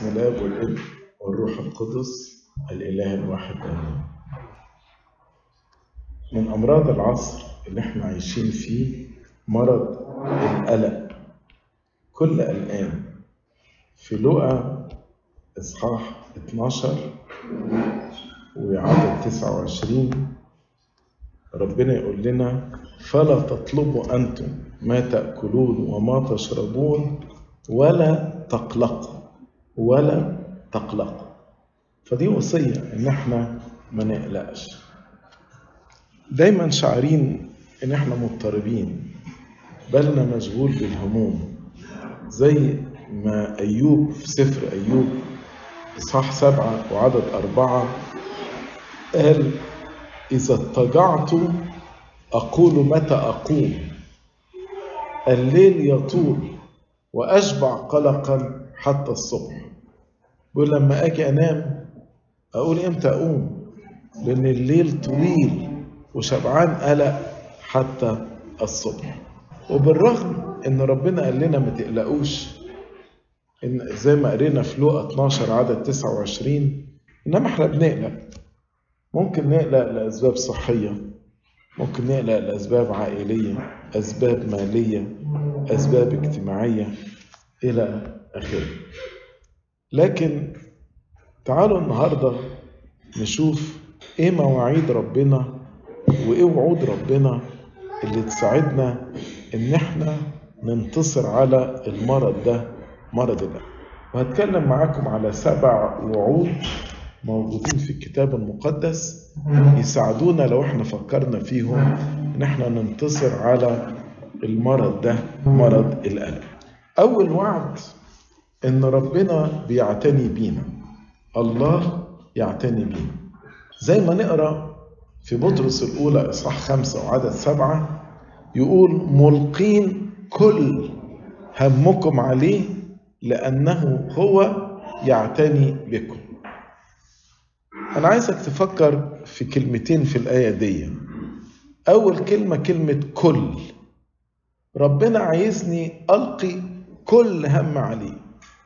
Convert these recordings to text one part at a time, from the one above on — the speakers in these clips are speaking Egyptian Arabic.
باسم الاب والابن والروح القدس الاله الواحد امين من امراض العصر اللي احنا عايشين فيه مرض القلق كل قلقان في لقا اصحاح 12 وعدد 29 ربنا يقول لنا فلا تطلبوا انتم ما تاكلون وما تشربون ولا تقلقوا ولا تقلقوا فدي وصيه ان احنا ما نقلقش دايما شعرين ان احنا مضطربين بالنا مشغول بالهموم زي ما ايوب في سفر ايوب اصحاح سبعة وعدد أربعة قال إذا اضطجعت أقول متى أقوم الليل يطول وأشبع قلقا حتى الصبح بيقول لما أجي أنام أقول إمتى أقوم لأن الليل طويل وشبعان قلق حتى الصبح وبالرغم إن ربنا قال لنا ما تقلقوش إن زي ما قرينا في لوقا 12 عدد 29 إنما إحنا بنقلق ممكن نقلق لأسباب صحية ممكن نقلق لأسباب عائلية أسباب مالية أسباب اجتماعية إلى آخره لكن تعالوا النهاردة نشوف إيه مواعيد ربنا وإيه وعود ربنا اللي تساعدنا إن إحنا ننتصر على المرض ده مرض القلب وهتكلم معاكم على سبع وعود موجودين في الكتاب المقدس يساعدونا لو احنا فكرنا فيهم ان احنا ننتصر على المرض ده مرض القلب اول وعد ان ربنا بيعتني بينا الله يعتني بينا زي ما نقرا في بطرس الاولى اصحاح خمسة وعدد سبعة يقول ملقين كل همكم عليه لانه هو يعتني بكم أنا عايزك تفكر في كلمتين في الآية دي أول كلمة كلمة كل ربنا عايزني ألقي كل هم عليه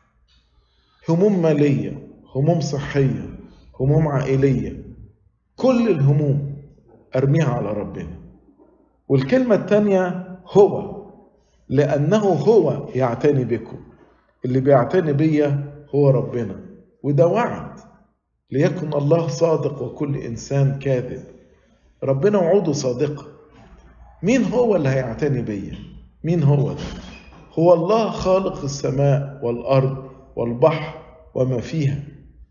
هموم مالية هموم صحية هموم عائلية كل الهموم أرميها على ربنا والكلمة الثانية هو لأنه هو يعتني بكم اللي بيعتني بيا هو ربنا وده وعد ليكن الله صادق وكل انسان كاذب ربنا وعوده صادقه مين هو اللي هيعتني بيا مين هو ده هو الله خالق السماء والارض والبحر وما فيها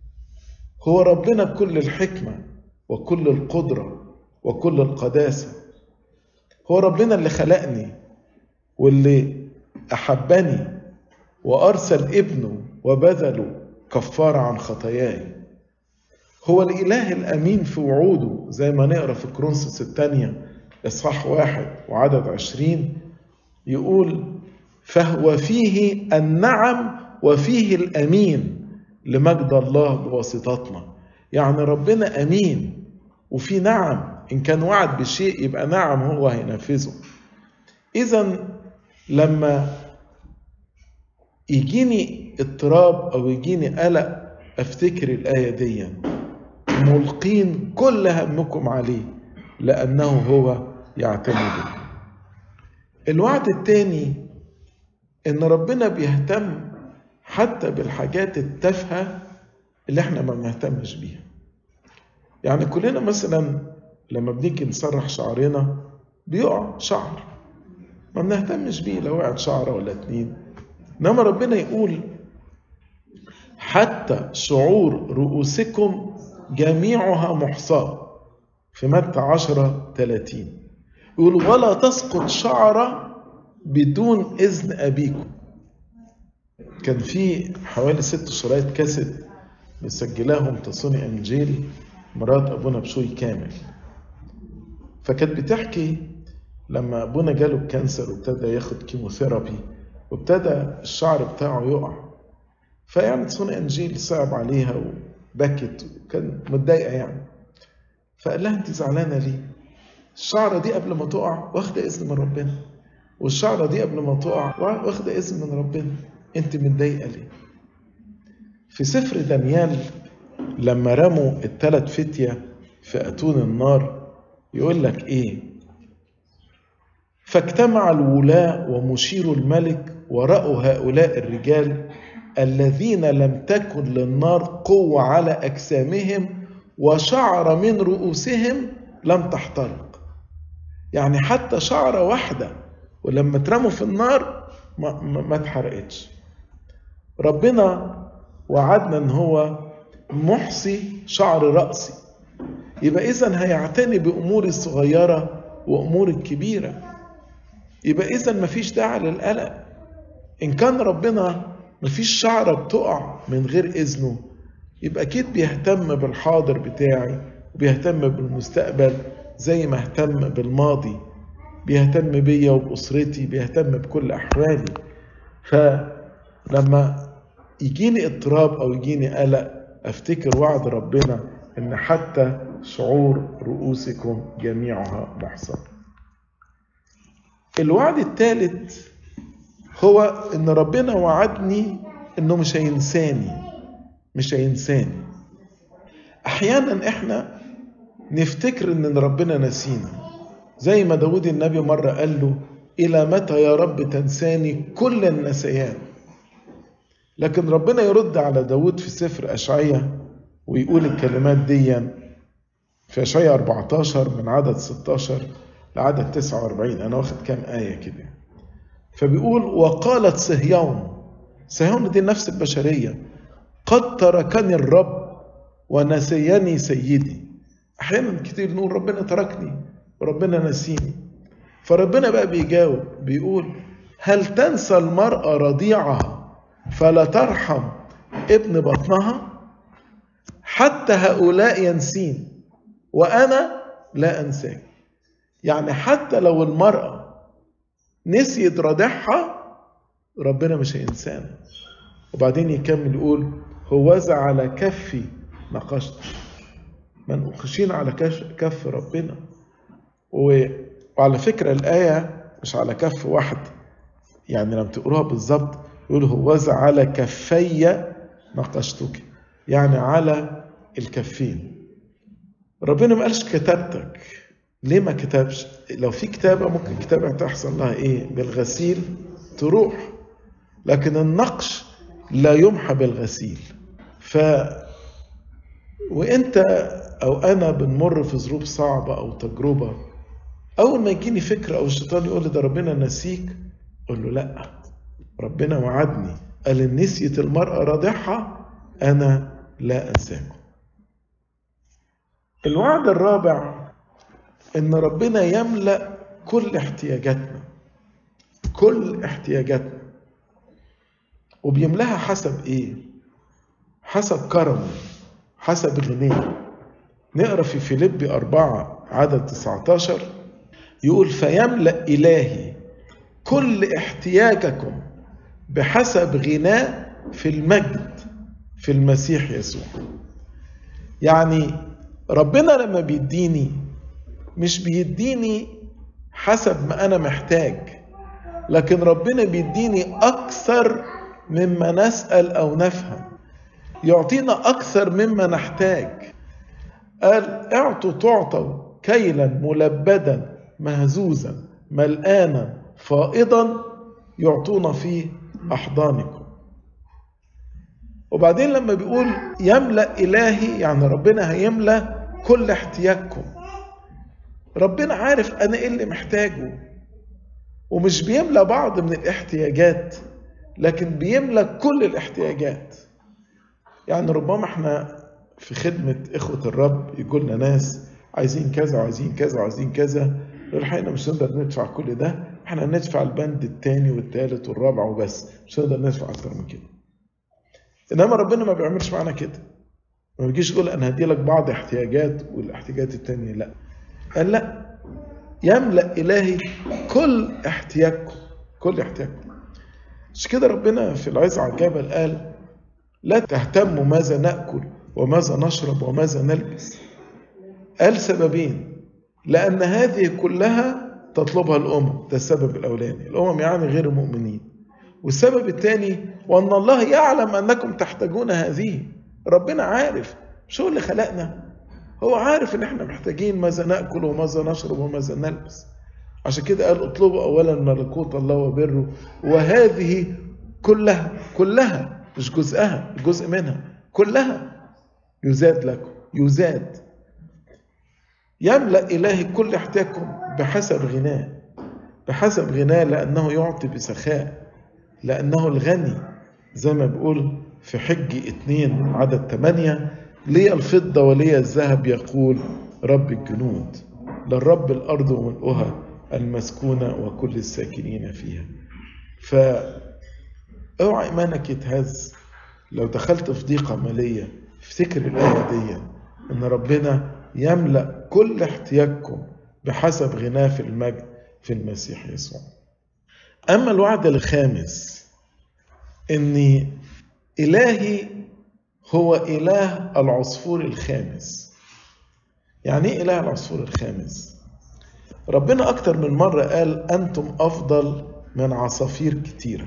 هو ربنا بكل الحكمه وكل القدره وكل القداسه هو ربنا اللي خلقني واللي احبني وارسل ابنه وبذله كفاره عن خطاياي هو الإله الأمين في وعوده زي ما نقرأ في كرونسوس الثانية إصحاح واحد وعدد عشرين يقول فهو فيه النعم وفيه الأمين لمجد الله بواسطتنا يعني ربنا أمين وفي نعم إن كان وعد بشيء يبقى نعم هو هينفذه إذا لما يجيني اضطراب أو يجيني قلق أفتكر الآية دي ملقين كل همكم عليه لأنه هو يعتني بكم الوعد الثاني إن ربنا بيهتم حتى بالحاجات التافهة اللي احنا ما بنهتمش بيها يعني كلنا مثلا لما بنيجي نسرح شعرنا بيقع شعر ما بنهتمش بيه لو وقعت شعرة ولا اتنين انما ربنا يقول حتى شعور رؤوسكم جميعها محصاة في متى عشرة ثلاثين يقول ولا تسقط شعرة بدون إذن أبيكم كان في حوالي ست شرايط كاسيت مسجلاهم تصوني إنجيل مرات أبونا بشوي كامل فكانت بتحكي لما أبونا جاله الكانسر وابتدى ياخد كيموثيرابي وابتدى الشعر بتاعه يقع فيعني تصوني إنجيل صعب عليها بكت وكان متضايقه يعني فقال لها انت زعلانه ليه؟ الشعره دي قبل ما تقع واخده اذن من ربنا والشعره دي قبل ما تقع واخده اذن من ربنا انت متضايقه ليه؟ في سفر دانيال لما رموا الثلاث فتية في أتون النار يقول لك إيه فاجتمع الولاة ومشير الملك ورأوا هؤلاء الرجال الذين لم تكن للنار قوة على أجسامهم وشعر من رؤوسهم لم تحترق يعني حتى شعرة واحدة ولما اترموا في النار ما, ما, ما اتحرقتش ربنا وعدنا ان هو محصي شعر رأسي يبقى إذا هيعتني بأمور الصغيرة وأمور الكبيرة يبقى إذا مفيش داعي للقلق إن كان ربنا مفيش شعرة بتقع من غير إذنه يبقى أكيد بيهتم بالحاضر بتاعي وبيهتم بالمستقبل زي ما اهتم بالماضي بيهتم بيا وبأسرتي بيهتم بكل أحوالي فلما يجيني اضطراب أو يجيني قلق أفتكر وعد ربنا إن حتى شعور رؤوسكم جميعها محصن الوعد الثالث هو إن ربنا وعدني إنه مش هينساني مش هينساني أحيانا إحنا نفتكر إن ربنا نسينا زي ما داود النبي مرة قال له إلى متى يا رب تنساني كل النسيان لكن ربنا يرد على داود في سفر أشعية ويقول الكلمات دي في أشعية 14 من عدد 16 لعدد 49 أنا واخد كام آية كده فبيقول وقالت صهيون صهيون دي النفس البشرية قد تركني الرب ونسيني سيدي أحيانا كتير نقول ربنا تركني وربنا نسيني فربنا بقى بيجاوب بيقول هل تنسى المرأة رضيعها فلا ترحم ابن بطنها حتى هؤلاء ينسين وأنا لا أنساك يعني حتى لو المرأة نسيت رضيعها ربنا مش هينسانا وبعدين يكمل يقول هوذا على كفي نقشت منقوشين على كف ربنا وعلى فكرة الآية مش على كف واحد يعني لما تقروها بالظبط يقول هوذا على كفي نقشتك يعني على الكفين ربنا ما قالش كتابتك ليه ما كتبش لو في كتابة ممكن كتابة تحصل لها ايه بالغسيل تروح لكن النقش لا يمحى بالغسيل ف وانت او انا بنمر في ظروف صعبة او تجربة اول ما يجيني فكرة او الشيطان يقول لي ده ربنا نسيك اقول له لا ربنا وعدني قال ان نسيت المرأة راضعها انا لا انساكم الوعد الرابع ان ربنا يملا كل احتياجاتنا كل احتياجاتنا وبيملاها حسب ايه حسب كرمه حسب غناه نقرا في فيليبي أربعة عدد 19 يقول فيملأ إلهي كل احتياجكم بحسب غناه في المجد في المسيح يسوع يعني ربنا لما بيديني مش بيديني حسب ما انا محتاج لكن ربنا بيديني اكثر مما نسال او نفهم يعطينا اكثر مما نحتاج قال اعطوا تعطوا كيلا ملبدا مهزوزا ملآنا فائضا يعطونا فيه احضانكم وبعدين لما بيقول يملا الهي يعني ربنا هيملا كل احتياجكم ربنا عارف انا ايه اللي محتاجه ومش بيملى بعض من الاحتياجات لكن بيملى كل الاحتياجات يعني ربما احنا في خدمة إخوة الرب يقول لنا ناس عايزين كذا وعايزين كذا وعايزين كذا الحقيقة مش هنقدر ندفع كل ده احنا ندفع البند الثاني والثالث والرابع وبس مش هنقدر ندفع أكتر من كده إنما ربنا ما بيعملش معانا كده ما بيجيش يقول أنا هدي لك بعض احتياجات والاحتياجات التانية لا قال لا يملأ إلهي كل احتياجكم كل احتياجكم مش كده ربنا في العظة على الجبل قال لا تهتموا ماذا نأكل وماذا نشرب وماذا نلبس قال سببين لأن هذه كلها تطلبها الأمم ده السبب الأولاني الأمم يعني غير المؤمنين والسبب الثاني وأن الله يعلم أنكم تحتاجون هذه ربنا عارف مش هو اللي خلقنا هو عارف ان احنا محتاجين ماذا ناكل وماذا نشرب وماذا نلبس عشان كده قال اطلبوا اولا ملكوت الله وبره وهذه كلها كلها مش جزءها جزء منها كلها يزاد لكم يزاد يملا الهي كل احتياجكم بحسب غناه بحسب غناه لانه يعطي بسخاء لانه الغني زي ما بيقول في حج اتنين عدد ثمانية لي الفضة ولي الذهب يقول رب الجنود للرب الأرض وملؤها المسكونة وكل الساكنين فيها ف اوعى ايمانك يتهز لو دخلت في ضيقة مالية افتكر الآية دي إن ربنا يملأ كل احتياجكم بحسب غناه في المجد في المسيح يسوع أما الوعد الخامس إن إلهي هو إله العصفور الخامس يعني إيه إله العصفور الخامس؟ ربنا أكتر من مرة قال أنتم أفضل من عصافير كتيرة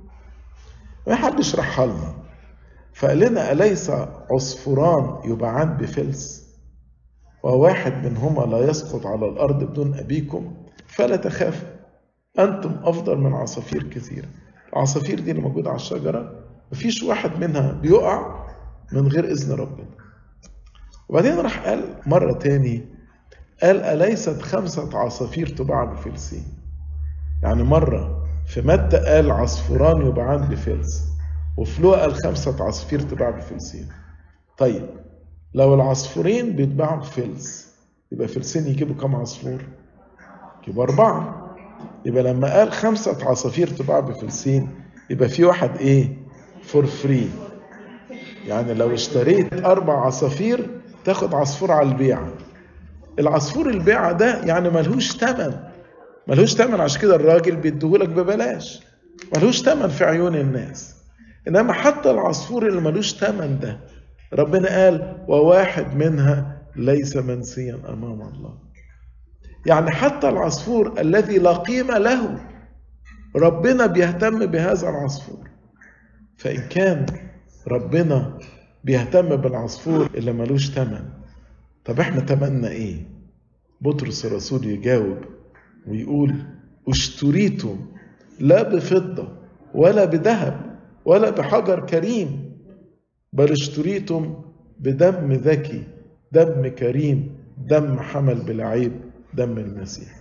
ما حد يشرحها لنا فقال لنا أليس عصفوران يباعان بفلس وواحد منهما لا يسقط على الأرض بدون أبيكم فلا تخافوا أنتم أفضل من عصافير كثيرة العصافير دي اللي موجودة على الشجرة مفيش واحد منها بيقع من غير إذن ربنا وبعدين راح قال مرة تاني قال أليست خمسة عصافير تباع بفلسين يعني مرة في متى قال عصفوران يباعان بفلس وفي لوقا قال خمسة عصافير تباع بفلسين طيب لو العصفورين بيتباعوا بفلس يبقى فلسين يجيبوا كم عصفور؟ يبقى أربعة يبقى لما قال خمسة عصافير تباع بفلسين يبقى في واحد إيه؟ فور فري يعني لو اشتريت أربع عصافير تاخد عصفور على البيعة العصفور البيعة ده يعني ملهوش تمن ملهوش تمن عشان كده الراجل بيديهولك ببلاش ملهوش تمن في عيون الناس إنما حتى العصفور اللي ملوش تمن ده ربنا قال وواحد منها ليس منسيا أمام الله يعني حتى العصفور الذي لا قيمة له ربنا بيهتم بهذا العصفور فإن كان ربنا بيهتم بالعصفور اللي ملوش تمن طب احنا تمنا ايه بطرس الرسول يجاوب ويقول اشتريتم لا بفضة ولا بذهب ولا بحجر كريم بل اشتريتم بدم ذكي دم كريم دم حمل بلا عيب دم المسيح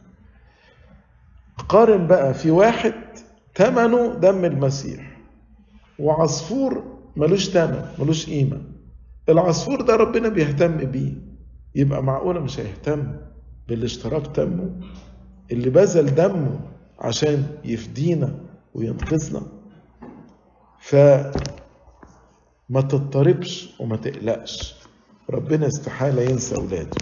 قارن بقى في واحد ثمنه دم المسيح وعصفور ملوش تمن ملوش قيمة العصفور ده ربنا بيهتم بيه يبقى معقولة مش هيهتم باللي اشتراك دمه اللي بذل دمه عشان يفدينا وينقذنا فما تضطربش وما تقلقش ربنا استحالة ينسى أولاده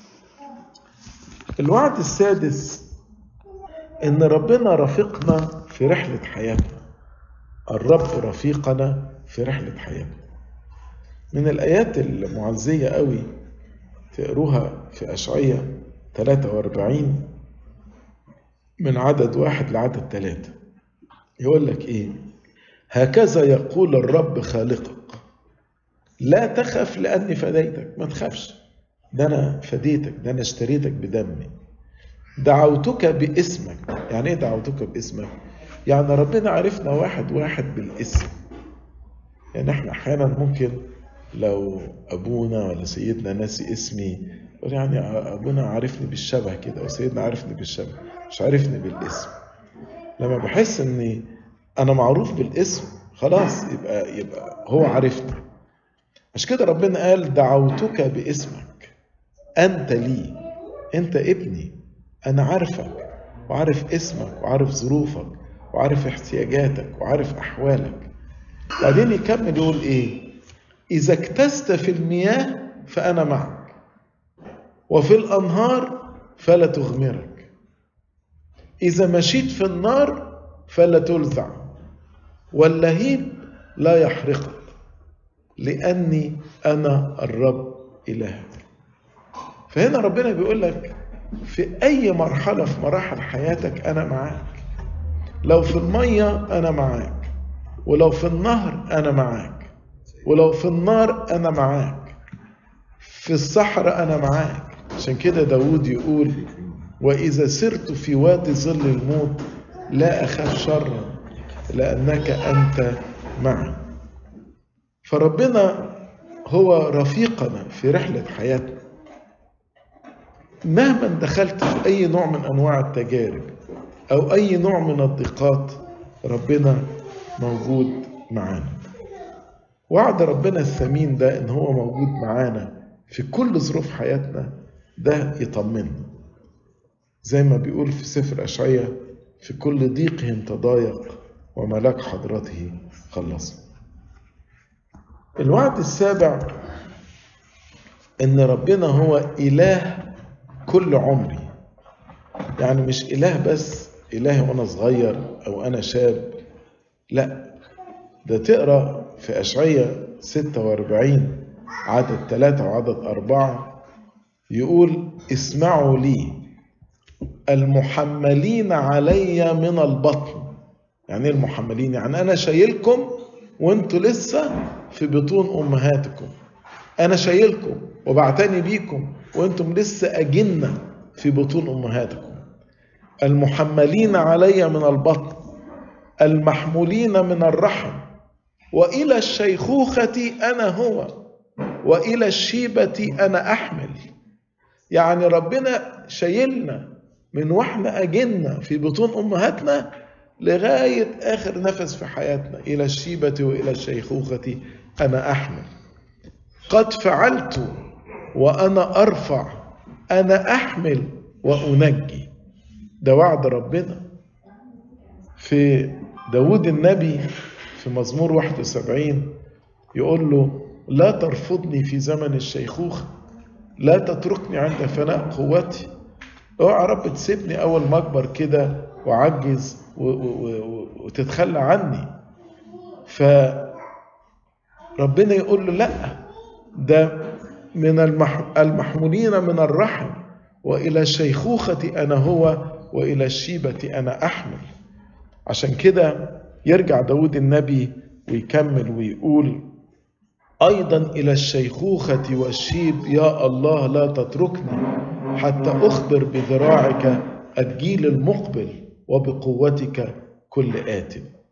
الوعد السادس إن ربنا رفيقنا في رحلة حياتنا الرب رفيقنا في رحلة حياتنا من الآيات المعزية قوي تقروها في أشعية 43 من عدد واحد لعدد ثلاثة يقول لك إيه هكذا يقول الرب خالقك لا تخف لأني فديتك ما تخافش ده أنا فديتك ده أنا اشتريتك بدمي دعوتك باسمك يعني ايه دعوتك باسمك يعني ربنا عرفنا واحد واحد بالاسم يعني احنا احيانا ممكن لو ابونا ولا سيدنا ناسي اسمي يقول يعني ابونا عارفني بالشبه كده او سيدنا عارفني بالشبه مش عارفني بالاسم لما بحس اني انا معروف بالاسم خلاص يبقى يبقى هو عارفني عشان كده ربنا قال دعوتك باسمك انت لي انت ابني انا عارفك وعارف اسمك وعارف ظروفك وعارف احتياجاتك وعارف احوالك بعدين يكمل يقول ايه اذا اكتست في المياه فانا معك وفي الانهار فلا تغمرك اذا مشيت في النار فلا تلذع واللهيب لا يحرقك لاني انا الرب الهك فهنا ربنا بيقول لك في اي مرحله في مراحل حياتك انا معاك لو في المية أنا معاك ولو في النهر أنا معاك ولو في النار أنا معاك في الصحراء أنا معاك عشان كده داود يقول وإذا سرت في وادي ظل الموت لا أخاف شرا لأنك أنت معي فربنا هو رفيقنا في رحلة حياتنا مهما دخلت في أي نوع من أنواع التجارب أو أي نوع من الضيقات ربنا موجود معانا وعد ربنا الثمين ده إن هو موجود معانا في كل ظروف حياتنا ده يطمنا زي ما بيقول في سفر أشعية في كل ضيقهم تضايق وملاك حضرته خلصه الوعد السابع ان ربنا هو اله كل عمري يعني مش اله بس الهي وانا صغير او انا شاب لا ده تقرا في اشعياء 46 عدد ثلاثة وعدد أربعة يقول اسمعوا لي المحملين علي من البطن يعني ايه المحملين يعني انا شايلكم وانتوا لسه في بطون امهاتكم انا شايلكم وبعتني بيكم وانتم لسه اجنة في بطون امهاتكم المحملين علي من البطن المحمولين من الرحم والى الشيخوخة انا هو والى الشيبة انا احمل يعني ربنا شايلنا من واحنا اجنة في بطون امهاتنا لغاية آخر نفس في حياتنا إلى الشيبة وإلى الشيخوخة أنا أحمل قد فعلت وأنا أرفع أنا أحمل وأنجي ده وعد ربنا في داود النبي في مزمور 71 يقول له لا ترفضني في زمن الشيخوخة لا تتركني عند فناء قوتي اوعى رب تسيبني اول ما اكبر كده وعجز وتتخلى عني فربنا يقول له لا ده من المحمولين من الرحم والى الشيخوخه انا هو والى الشيبه انا احمل عشان كده يرجع داود النبي ويكمل ويقول ايضا الى الشيخوخه والشيب يا الله لا تتركني حتى اخبر بذراعك الجيل المقبل وبقوتك كل آت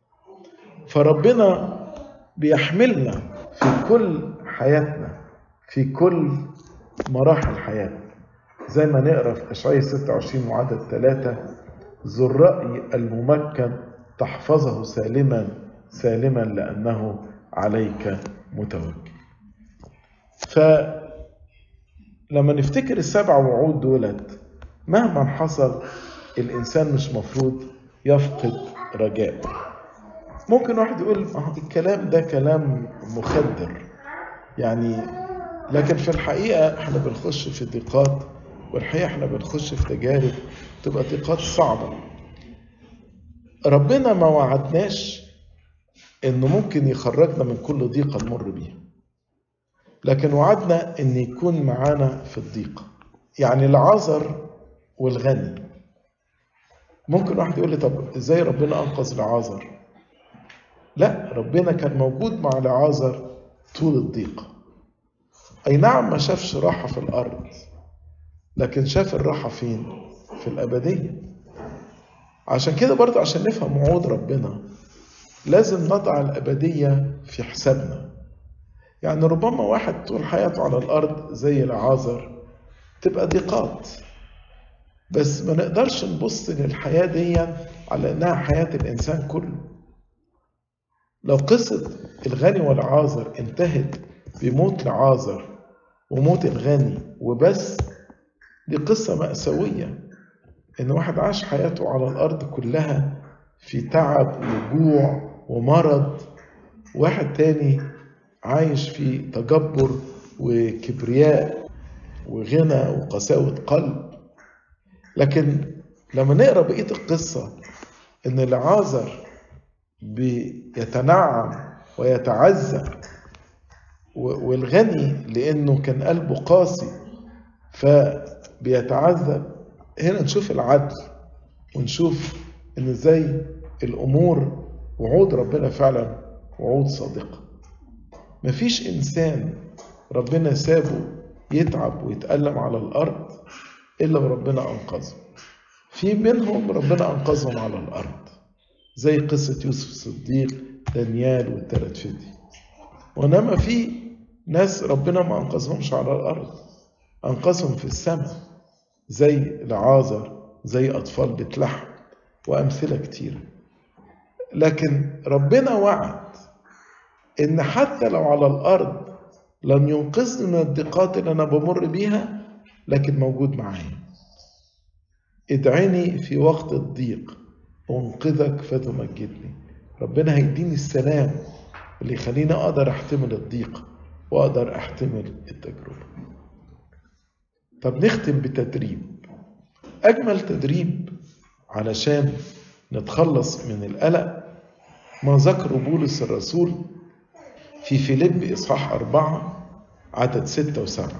فربنا بيحملنا في كل حياتنا في كل مراحل حياتنا زي ما نقرا في اشعياء 26 وعدد 3 ذو الرأي الممكن تحفظه سالما سالما لأنه عليك متوكل فلما نفتكر السبع وعود دولت مهما حصل الإنسان مش مفروض يفقد رجاء ممكن واحد يقول الكلام ده كلام مخدر يعني لكن في الحقيقة احنا بنخش في ضيقات والحقيقة احنا بنخش في تجارب تبقى ضيقات صعبة ربنا ما وعدناش انه ممكن يخرجنا من كل ضيقة نمر بيها لكن وعدنا ان يكون معانا في الضيقة يعني العذر والغني ممكن واحد يقول لي طب ازاي ربنا انقذ لعازر لا ربنا كان موجود مع لعازر طول الضيقة اي نعم ما شافش راحة في الارض لكن شاف الراحة فين في الابدية عشان كده برضه عشان نفهم وعود ربنا لازم نضع الابدية في حسابنا يعني ربما واحد طول حياته على الارض زي العازر تبقى ضيقات بس ما نقدرش نبص للحياة دي على إنها حياة الإنسان كله لو قصة الغني والعازر انتهت بموت العازر وموت الغني وبس دي قصة مأساوية إن واحد عاش حياته على الأرض كلها في تعب وجوع ومرض واحد تاني عايش في تجبر وكبرياء وغنى وقساوة قلب لكن لما نقرا بقيه القصه ان العازر بيتنعم ويتعزى والغني لانه كان قلبه قاسي فبيتعذب هنا نشوف العدل ونشوف ان ازاي الأمور وعود ربنا فعلا وعود صادقة مفيش إنسان ربنا سابه يتعب ويتألم على الأرض إلا وربنا أنقذه في منهم ربنا أنقذهم على الأرض زي قصة يوسف الصديق دانيال والتلات فدي وإنما في ناس ربنا ما أنقذهمش على الأرض أنقذهم في السماء زي العازر زي أطفال بيت لحم وأمثلة كتيرة لكن ربنا وعد إن حتى لو على الأرض لن ينقذني من الضيقات اللي أنا بمر بيها لكن موجود معايا ادعيني في وقت الضيق أنقذك فتمجدني ربنا هيديني السلام اللي يخليني أقدر أحتمل الضيق وأقدر أحتمل التجربة طب نختم بتدريب أجمل تدريب علشان نتخلص من القلق ما ذكره بولس الرسول في فيليب إصحاح أربعة عدد ستة وسبعة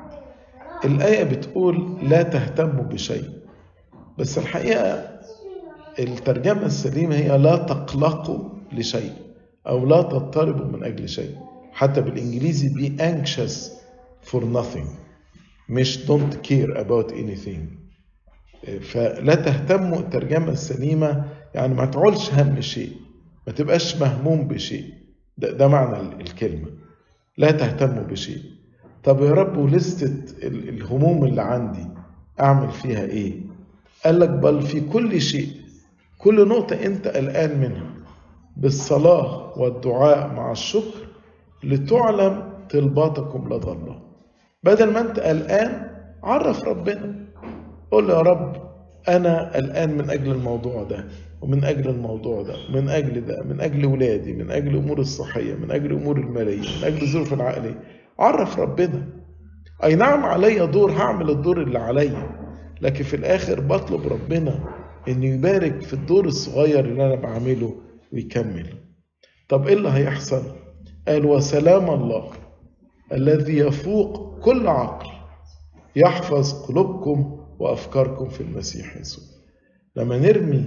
الآية بتقول لا تهتموا بشيء بس الحقيقة الترجمة السليمة هي لا تقلقوا لشيء أو لا تضطربوا من أجل شيء حتى بالإنجليزي be anxious for nothing مش don't care about anything فلا تهتموا الترجمة السليمة يعني ما تعولش هم شيء ما تبقاش مهموم بشيء ده, ده معنى الكلمة لا تهتموا بشيء طب يا رب ولستة الهموم اللي عندي أعمل فيها إيه قال لك بل في كل شيء كل نقطة أنت قلقان منها بالصلاة والدعاء مع الشكر لتعلم طلباتكم لدى الله بدل ما أنت قلقان عرف ربنا قول له يا رب أنا قلقان من أجل الموضوع ده ومن أجل الموضوع ده من أجل ده من أجل ولادي من أجل أمور الصحية من أجل أمور المالية من أجل الظروف العقلية عرف ربنا أي نعم عليا دور هعمل الدور اللي عليا لكن في الآخر بطلب ربنا إنه يبارك في الدور الصغير اللي أنا بعمله ويكمل طب إيه اللي هيحصل؟ قال وسلام الله الذي يفوق كل عقل يحفظ قلوبكم وأفكاركم في المسيح يسوع لما نرمي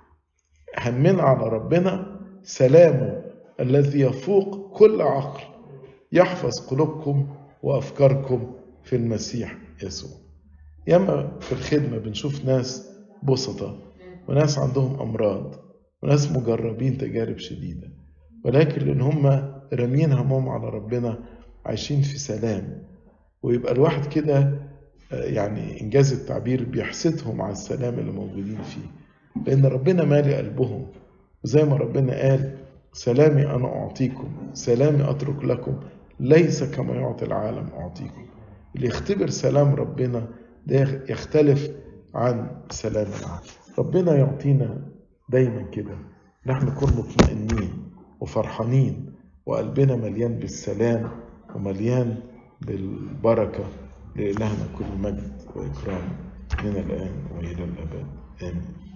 همنا على ربنا سلامه الذي يفوق كل عقل يحفظ قلوبكم وأفكاركم في المسيح يسوع ياما في الخدمة بنشوف ناس بسطة وناس عندهم أمراض وناس مجربين تجارب شديدة ولكن لأن هم رامين همهم على ربنا عايشين في سلام ويبقى الواحد كده يعني إنجاز التعبير بيحسدهم على السلام اللي موجودين فيه لأن ربنا مالي قلبهم وزي ما ربنا قال سلامي أنا أعطيكم سلامي أترك لكم ليس كما يعطي العالم أعطيكم اللي يختبر سلام ربنا ده يختلف عن سلام العالم ربنا يعطينا دايما كده نحن نكون مطمئنين وفرحانين وقلبنا مليان بالسلام ومليان بالبركة لإلهنا كل مجد وإكرام من الآن وإلى الأبد آمين